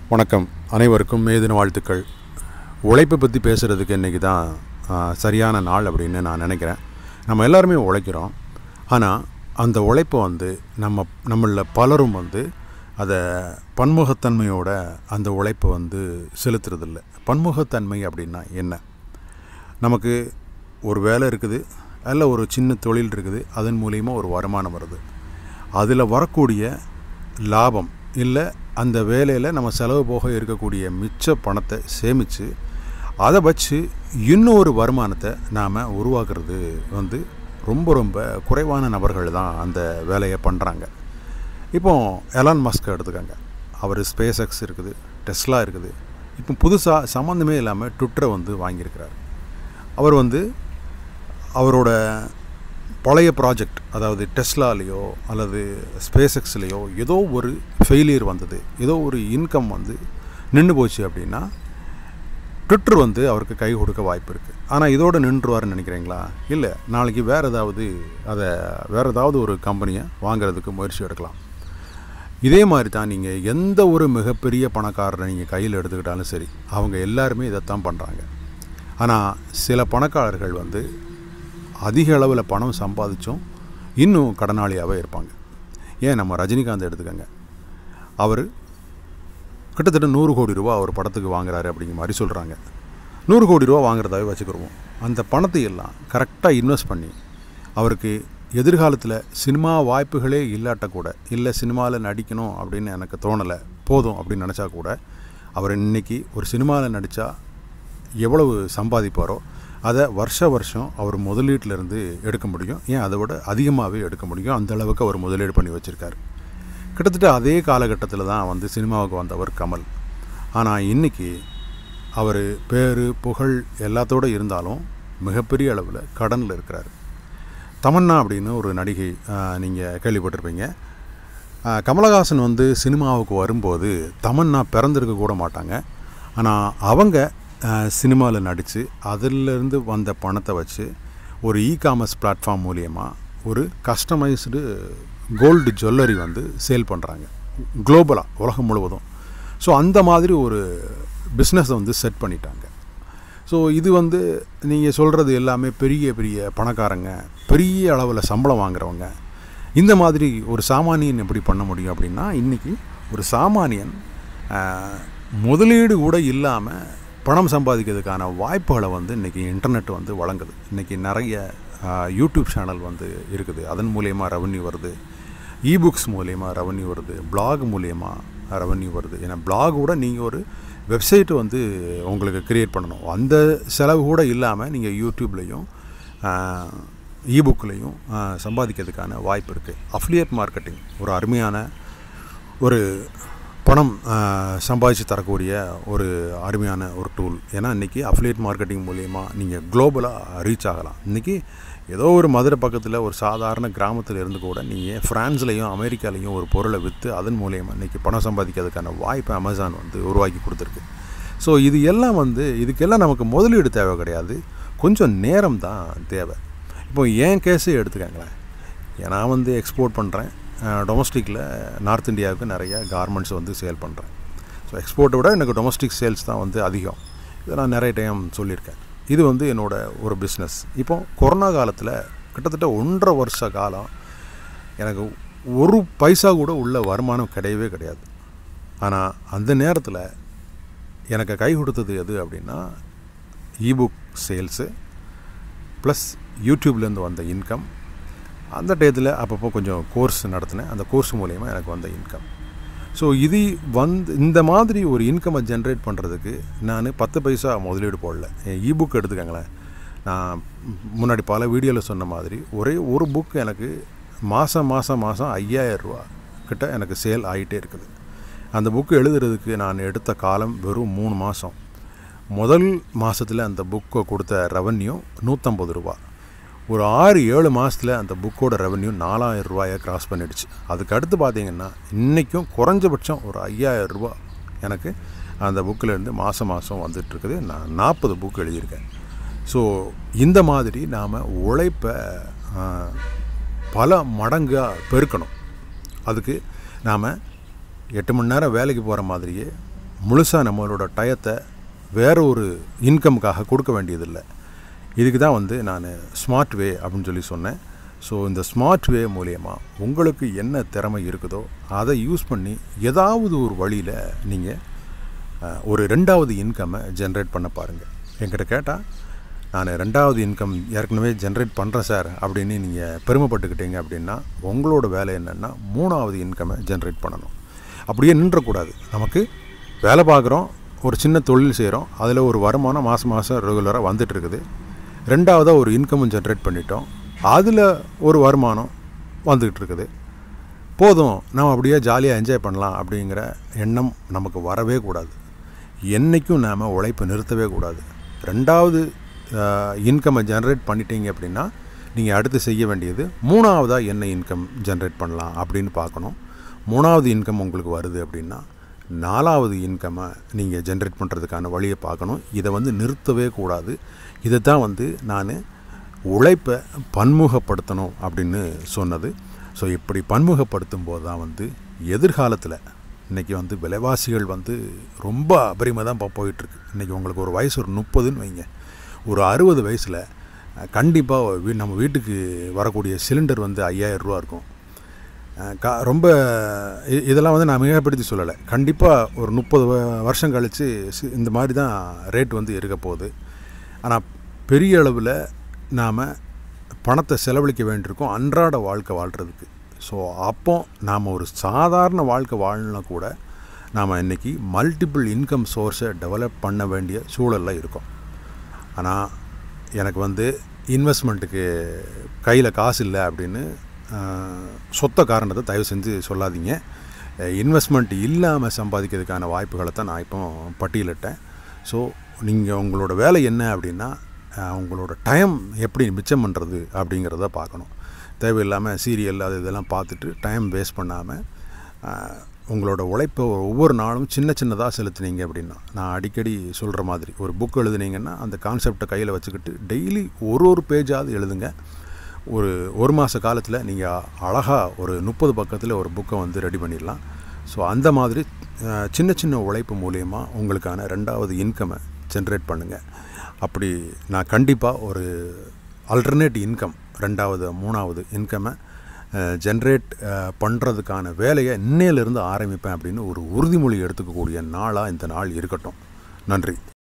வணக்கம் அனைவருக்கும் மேதின வாழ்த்துக்கள் உழைப்பை பற்றி பேசுகிறதுக்கு இன்றைக்கி தான் ஆ, சரியான நாள் அப்படின்னு நான் நினைக்கிறேன் நம்ம எல்லாருமே உழைக்கிறோம் ஆனால் அந்த உழைப்பை வந்து நம்ம நம்மளில் பலரும் வந்து அதை பன்முகத்தன்மையோட அந்த உழைப்பை வந்து செலுத்துறதில்ல பன்முகத்தன்மை அப்படின்னா என்ன நமக்கு ஒரு வேலை இருக்குது அதில் ஒரு சின்ன தொழில் இருக்குது அதன் மூலிமா ஒரு வருமானம் வருது அதில் வரக்கூடிய லாபம் இல்லை அந்த வேலையில் நம்ம செலவு போக இருக்கக்கூடிய மிச்ச பணத்தை சேமித்து அதை வச்சு இன்னொரு வருமானத்தை நாம் உருவாக்குறது வந்து ரொம்ப ரொம்ப குறைவான நபர்கள் தான் அந்த வேலையை பண்ணுறாங்க இப்போ எலான் மஸ்க் எடுத்துக்கோங்க அவர் ஸ்பேஸ் எக்ஸ் இருக்குது டெஸ்லா இருக்குது இப்போ புதுசாக சம்மந்தமே இல்லாமல் ட்விட்டரை வந்து வாங்கியிருக்கிறார் அவர் வந்து அவரோட பழைய ப்ராஜெக்ட் அதாவது டெஸ்லாலேயோ அல்லது ஸ்பேஸ் எக்ஸ்லேயோ ஏதோ ஒரு ஃபெயிலியர் வந்தது ஏதோ ஒரு இன்கம் வந்து நின்று போச்சு அப்படின்னா ட்விட்டர் வந்து அவருக்கு கை கொடுக்க வாய்ப்பு இருக்குது ஆனால் இதோடு நின்றுவாருன்னு நினைக்கிறீங்களா இல்லை நாளைக்கு வேறு ஏதாவது அதை வேறு ஏதாவது ஒரு கம்பெனியை வாங்குறதுக்கு முயற்சி எடுக்கலாம் இதே மாதிரி தான் நீங்கள் எந்த ஒரு மிகப்பெரிய பணக்காரரை நீங்கள் கையில் எடுத்துக்கிட்டாலும் சரி அவங்க எல்லாருமே இதைத்தான் பண்ணுறாங்க ஆனால் சில பணக்காரர்கள் வந்து அதிக அளவில் பணம் சம்பாதிச்சும் இன்னும் கடனாளியாகவே இருப்பாங்க ஏன் நம்ம ரஜினிகாந்த் எடுத்துக்கோங்க அவர் கிட்டத்தட்ட நூறு கோடி ரூபா அவர் படத்துக்கு வாங்குறாரு அப்படிங்கிற மாதிரி சொல்கிறாங்க நூறு கோடி ரூபா வாங்குறதாவே வச்சுக்கிடுவோம் அந்த பணத்தை எல்லாம் கரெக்டாக இன்வெஸ்ட் பண்ணி அவருக்கு எதிர்காலத்தில் சினிமா வாய்ப்புகளே இல்லாட்ட கூட இல்லை சினிமாவில் நடிக்கணும் அப்படின்னு எனக்கு தோணலை போதும் அப்படின்னு நினச்சா கூட அவர் இன்னைக்கு ஒரு சினிமாவில் நடித்தா எவ்வளவு சம்பாதிப்பாரோ அதை வருஷ வருஷம் அவர் முதலீட்டிலேருந்து எடுக்க முடியும் ஏன் அதை விட அதிகமாகவே எடுக்க முடியும் அந்த அளவுக்கு அவர் முதலீடு பண்ணி வச்சுருக்காரு கிட்டத்தட்ட அதே காலகட்டத்தில் தான் வந்து சினிமாவுக்கு வந்தவர் கமல் ஆனால் இன்றைக்கி அவர் பேர் புகழ் எல்லாத்தோடு இருந்தாலும் மிகப்பெரிய அளவில் கடனில் இருக்கிறார் தமன்னா அப்படின்னு ஒரு நடிகை நீங்கள் கேள்விப்பட்டிருப்பீங்க ஆஹ், கமலஹாசன் வந்து சினிமாவுக்கு வரும்போது தமன்னா பிறந்திருக்க கூட மாட்டாங்க ஆனால் அவங்க சினிமாவில் நடித்து அதிலிருந்து வந்த பணத்தை வச்சு ஒரு இ காமர்ஸ் பிளாட்ஃபார்ம் மூலியமாக ஒரு கஸ்டமைஸ்டு கோல்டு ஜுவல்லரி வந்து சேல் பண்ணுறாங்க குளோபலாக உலகம் முழுவதும் ஸோ அந்த மாதிரி ஒரு பிஸ்னஸை வந்து செட் பண்ணிட்டாங்க ஸோ இது வந்து நீங்கள் சொல்கிறது எல்லாமே பெரிய பெரிய பணக்காரங்க பெரிய அளவில் சம்பளம் வாங்குறவங்க இந்த மாதிரி ஒரு சாமானியன் எப்படி பண்ண முடியும் அப்படின்னா இன்றைக்கி ஒரு சாமானியன் ஆஹ், முதலீடு கூட இல்லாமல் பணம் சம்பாதிக்கிறதுக்கான வாய்ப்புகளை வந்து இன்றைக்கி இன்டர்நெட் வந்து வழங்குது இன்றைக்கி நிறைய ஆஹ், யூடியூப் சேனல் வந்து இருக்குது அதன் மூலயமா ரெவன்யூ வருது இபுக்ஸ் மூலயமா ரெவன்யூ வருது blog மூலயமா ரெவன்யூ வருது ஏன்னா பிளாகோட நீங்கள் ஒரு வெப்சைட் வந்து உங்களுக்கு க்ரியேட் பண்ணணும் அந்த செலவு கூட இல்லாமல் நீங்கள் யூடியூப்லேயும் இபுக்லேயும் சம்பாதிக்கிறதுக்கான வாய்ப்பு இருக்குது அஃப்லியேட் மார்க்கெட்டிங் ஒரு அருமையான ஒரு பணம் சம்பாதிச்சு தரக்கூடிய ஒரு அருமையான ஒரு டூல் ஏன்னா இன்றைக்கி அஃப்லியேட் மார்க்கெட்டிங் மூலயமா நீங்கள் குளோபலாக ரீச் ஆகலாம் இன்றைக்கி ஏதோ ஒரு மதுரை பக்கத்தில் ஒரு சாதாரண கிராமத்தில் இருந்து கூட நீங்கள் ஃப்ரான்ஸ்லேயும் அமெரிக்காலேயும் ஒரு பொருளை விற்று அதன் மூலயமா இன்றைக்கி பணம் சம்பாதிக்கிறதுக்கான வாய்ப்பை அமேசான் வந்து உருவாக்கி கொடுத்துருக்கு ஸோ இது எல்லாம் வந்து இதுக்கெல்லாம் நமக்கு முதலீடு தேவை கிடையாது கொஞ்சம் நேரம் தான் தேவை இப்போ என் கேஸே எடுத்துக்கங்களேன் நான் வந்து எக்ஸ்போர்ட் பண்ணுறேன் டொமஸ்டிக்கில் நார்த் இந்தியாவுக்கு நிறைய கார்மெண்ட்ஸ் வந்து சேல் பண்ணுறேன் ஸோ எக்ஸ்போர்ட்டை விட எனக்கு டொமஸ்டிக் சேல்ஸ் தான் வந்து அதிகம் இதை நான் நிறைய டைம் சொல்லியிருக்கேன் இது வந்து என்னோட ஒரு பிஸ்னஸ் இப்போ கொரோனா காலத்தில் கிட்டத்தட்ட ஒன்றரை வருஷ காலம் எனக்கு ஒரு பைசா கூட உள்ள வருமானம் கிடையவே கிடையாது ஆனால் அந்த நேரத்தில் எனக்கு கை கொடுத்தது எது அப்படின்னா இபுக் சேல்ஸு ப்ளஸ் யூடியூப்லேருந்து வந்த இன்கம் அந்த டயத்தில் அப்பப்போ கொஞ்சம் கோர்ஸ் நடத்தினேன் அந்த கோர்ஸ் மூலயமா எனக்கு வந்த இன்கம் ஸோ இது வந்து இந்த மாதிரி ஒரு இன்கம்மை ஜென்ரேட் பண்ணுறதுக்கு நான் பத்து பைசா முதலீடு போடல என் இபுக் எடுத்துக்கங்களேன் நான் முன்னாடி பல வீடியோவில் சொன்ன மாதிரி ஒரே ஒரு புக் எனக்கு மாதம் மாதம் மாதம் ஐயாயிரம் ரூபா கிட்ட எனக்கு சேல் ஆகிட்டே இருக்குது அந்த புக்கு எழுதுறதுக்கு நான் எடுத்த காலம் வெறும் மூணு மாதம் முதல் மாதத்தில் அந்த புக்கை கொடுத்த ரெவன்யூ நூற்றம்பது ரூபா ஒரு ஆறு ஏழு மாதத்தில் அந்த புக்கோட ரெவன்யூ நாலாயிரம் ரூபாயை கிராஸ் பண்ணிடுச்சு அதுக்கு அடுத்து பார்த்தீங்கன்னா இன்றைக்கும் குறைஞ்சபட்சம் ஒரு ஐயாயிரம் ரூபா எனக்கு அந்த புக்கிலேருந்து மாதம் மாதம் வந்துட்டுருக்குது நான் நாற்பது புக் எழுதியிருக்கேன் ஸோ இந்த மாதிரி நாம் உழைப்பை ஆஹ், பல மடங்காக பெருக்கணும் அதுக்கு நாம் எட்டு மணி நேரம் வேலைக்கு போகிற மாதிரியே முழுசாக நம்மளோட டயத்தை வேற ஒரு இன்கமுக்காக கொடுக்க வேண்டியதில்லை இதுக்கு தான் வந்து நான் ஸ்மார்ட் வே அப்படின்னு சொல்லி சொன்னேன் ஸோ இந்த ஸ்மார்ட் வே மூலயமா உங்களுக்கு என்ன திறமை இருக்குதோ அதை யூஸ் பண்ணி ஏதாவது ஒரு வழியில் நீங்கள் ஒரு ரெண்டாவது இன்கம்மை ஜென்ரேட் பண்ண பாருங்கள் என்கிட்ட கேட்டால் நான் ரெண்டாவது இன்கம் ஏற்கனவே ஜென்ரேட் பண்ணுறேன் சார் அப்படின்னு நீங்கள் பெருமைப்பட்டுக்கிட்டீங்க அப்படின்னா உங்களோட வேலை என்னென்னா மூணாவது இன்கம்மை ஜென்ரேட் பண்ணணும் அப்படியே நின்றக்கூடாது நமக்கு வேலை பார்க்குறோம் ஒரு சின்ன தொழில் செய்கிறோம் அதில் ஒரு வருமானம் மாதம் மாதம் ரெகுலராக வந்துட்டுருக்குது ரெண்டாவதாக ஒரு இன்கமும் ஜென்ரேட் பண்ணிட்டோம் அதில் ஒரு வருமானம் வந்துக்கிட்டு இருக்குது போதும் நம்ம அப்படியே ஜாலியாக என்ஜாய் பண்ணலாம் அப்படிங்கிற எண்ணம் நமக்கு வரவே கூடாது என்றைக்கும் நாம் உழைப்பை நிறுத்தவே கூடாது ரெண்டாவது இன்கம்மை ஜென்ரேட் பண்ணிட்டீங்க அப்படின்னா நீங்கள் அடுத்து செய்ய வேண்டியது மூணாவதாக என்ன இன்கம் ஜென்ரேட் பண்ணலாம் அப்படின்னு பார்க்கணும் மூணாவது இன்கம் உங்களுக்கு வருது அப்படின்னா நாலாவது இன்கம்மை நீங்கள் ஜென்ரேட் பண்ணுறதுக்கான வழியை பார்க்கணும் இதை வந்து நிறுத்தவே கூடாது இதை தான் வந்து நான் உழைப்பை பன்முகப்படுத்தணும் அப்படின்னு சொன்னது ஸோ இப்படி பன்முகப்படுத்தும் போது தான் வந்து எதிர்காலத்தில் இன்றைக்கி வந்து விலைவாசிகள் வந்து ரொம்ப அபரிமாக தான் இப்போ போயிட்டுருக்கு இன்றைக்கி உங்களுக்கு ஒரு வயசு ஒரு முப்பதுன்னு வைங்க ஒரு அறுபது வயசில் கண்டிப்பாக வீ நம்ம வீட்டுக்கு வரக்கூடிய சிலிண்டர் வந்து ஐயாயிரம் ரூபா இருக்கும் கா ரொம்ப இ- இதெல்லாம் வந்து நான் மிகப்படுத்தி சொல்லலை கண்டிப்பாக ஒரு முப்பது வருஷம் கழித்து இந்த மாதிரி தான் ரேட் வந்து இருக்க போகுது ஆனால் பெரிய அளவில் நாம் பணத்தை செலவழிக்க வேண்டியிருக்கும் அன்றாட வாழ்க்கை வாழ்கிறதுக்கு ஸோ அப்போ நாம் ஒரு சாதாரண வாழ்க்கை வாழனா கூட நாம் இன்றைக்கி மல்டிபிள் இன்கம் சோர்ஸை டெவலப் பண்ண வேண்டிய சூழலில் இருக்கோம் ஆனால் எனக்கு வந்து இன்வெஸ்ட்மெண்ட்டுக்கு கையில் காசு இல்லை அப்படின்னு ஆஹ், சொத்த காரணத்தை தயவு செஞ்சு சொல்லாதீங்க இன்வெஸ்ட்மெண்ட் இல்லாமல் சம்பாதிக்கிறதுக்கான வாய்ப்புகளை தான் நான் இப்போ பட்டியலிட்டேன் ஸோ நீங்கள் உங்களோட வேலை என்ன அப்படின்னா ஆஹ், உங்களோட டைம் எப்படி மிச்சம் பண்ணுறது அப்படிங்கிறத பார்க்கணும் தேவையில்லாமல் சீரியல் அது இதெல்லாம் பார்த்துட்டு டைம் வேஸ்ட் பண்ணாமல் ஆஹ், உங்களோட உழைப்பை ஒவ்வொரு நாளும் சின்ன சின்னதாக செலுத்துனீங்க அப்படின்னா நான் அடிக்கடி சொல்கிற மாதிரி ஒரு புக் எழுதுனீங்கன்னா அந்த கான்செப்டை கையில் வச்சுக்கிட்டு டெய்லி ஒரு ஒரு பேஜாவது எழுதுங்க ஒரு ஒரு மாத காலத்தில் நீங்கள் அழகாக ஒரு முப்பது பக்கத்தில் ஒரு புக்கை வந்து ரெடி பண்ணிடலாம் ஸோ அந்த மாதிரி ஆஹ், சின்ன சின்ன உழைப்பு மூலயமா உங்களுக்கான ரெண்டாவது இன்கம்மை ஜென்ரேட் பண்ணுங்கள் அப்படி நான் கண்டிப்பாக ஒரு அல்டர்னேட் இன்கம் ரெண்டாவது மூணாவது இன்கம்மை ஜென்ரேட் பண்ணுறதுக்கான வேலையை இன்னையிலிருந்து ஆரம்பிப்பேன் அப்படின்னு ஒரு உறுதிமொழி எடுத்துக்கக்கூடிய நாளாக இந்த நாள் இருக்கட்டும் நன்றி